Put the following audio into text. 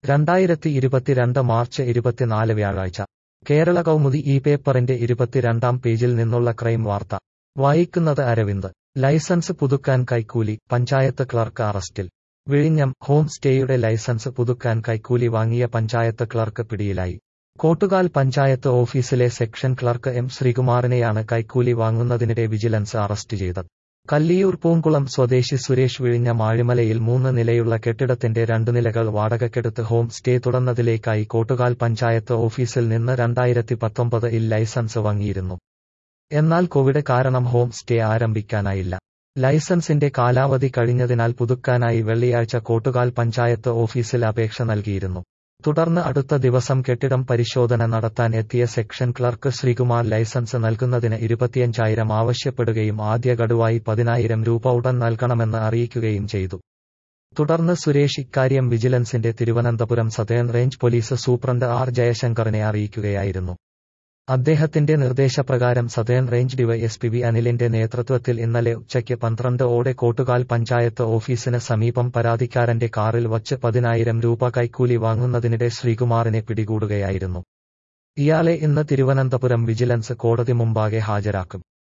രണ്ടായിരത്തി ഇരുപത്തിരണ്ട് മാർച്ച് ഇരുപത്തിനാല് വ്യാഴാഴ്ച കേരള കൗമുദി ഈ പേപ്പറിന്റെ ഇരുപത്തിരണ്ടാം പേജിൽ നിന്നുള്ള ക്രൈം വാർത്ത വായിക്കുന്നത് അരവിന്ദ് ലൈസൻസ് പുതുക്കാൻ കൈക്കൂലി പഞ്ചായത്ത് ക്ലർക്ക് അറസ്റ്റിൽ വിഴിഞ്ഞം ഹോം സ്റ്റേയുടെ ലൈസൻസ് പുതുക്കാൻ കൈക്കൂലി വാങ്ങിയ പഞ്ചായത്ത് ക്ലർക്ക് പിടിയിലായി കോട്ടുകാൽ പഞ്ചായത്ത് ഓഫീസിലെ സെക്ഷൻ ക്ലർക്ക് എം ശ്രീകുമാറിനെയാണ് കൈക്കൂലി വാങ്ങുന്നതിനിടെ വിജിലൻസ് അറസ്റ്റ് ചെയ്തത് കല്ലിയൂർ പൂങ്കുളം സ്വദേശി സുരേഷ് വിഴിഞ്ഞ മാഴിമലയിൽ മൂന്ന് നിലയുള്ള കെട്ടിടത്തിന്റെ രണ്ടു നിലകൾ വാടകയ്ക്കെടുത്ത് ഹോം സ്റ്റേ തുടർന്നതിലേക്കായി കോട്ടുകാൽ പഞ്ചായത്ത് ഓഫീസിൽ നിന്ന് രണ്ടായിരത്തി പത്തൊമ്പത് ഇൽ ലൈസൻസ് വാങ്ങിയിരുന്നു എന്നാൽ കോവിഡ് കാരണം ഹോം സ്റ്റേ ആരംഭിക്കാനായില്ല ലൈസൻസിന്റെ കാലാവധി കഴിഞ്ഞതിനാൽ പുതുക്കാനായി വെള്ളിയാഴ്ച കോട്ടുകാൽ പഞ്ചായത്ത് ഓഫീസിൽ അപേക്ഷ നൽകിയിരുന്നു തുടർന്ന് അടുത്ത ദിവസം കെട്ടിടം പരിശോധന നടത്താൻ എത്തിയ സെക്ഷൻ ക്ലർക്ക് ശ്രീകുമാർ ലൈസൻസ് നൽകുന്നതിന് ഇരുപത്തിയഞ്ചായിരം ആവശ്യപ്പെടുകയും ആദ്യ ഗഡുവായി പതിനായിരം രൂപ ഉടൻ നൽകണമെന്ന് അറിയിക്കുകയും ചെയ്തു തുടർന്ന് സുരേഷ് ഇക്കാര്യം വിജിലൻസിന്റെ Thiruvananthapuram southern range police superintendent R ജയശങ്കറിനെ അറിയിക്കുകയായിരുന്നു അദ്ദേഹത്തിന്റെ നിർദ്ദേശപ്രകാരം സതേൺ റേഞ്ച് ഡിവൈഎസ്പി വി അനിലിന്റെ നേതൃത്വത്തിൽ ഇന്നലെ ഉച്ചയ്ക്ക് പന്ത്രണ്ട് ഓടെ കോട്ടുകാൽ പഞ്ചായത്ത് ഓഫീസിന് സമീപം പരാതിക്കാരന്റെ കാറിൽ വച്ച് പതിനായിരം രൂപ കൈക്കൂലി വാങ്ങുന്നതിനിടെ ശ്രീകുമാറിനെ പിടികൂടുകയായിരുന്നു ഇയാളെ ഇന്ന് തിരുവനന്തപുരം വിജിലൻസ് കോടതി മുമ്പാകെ ഹാജരാക്കും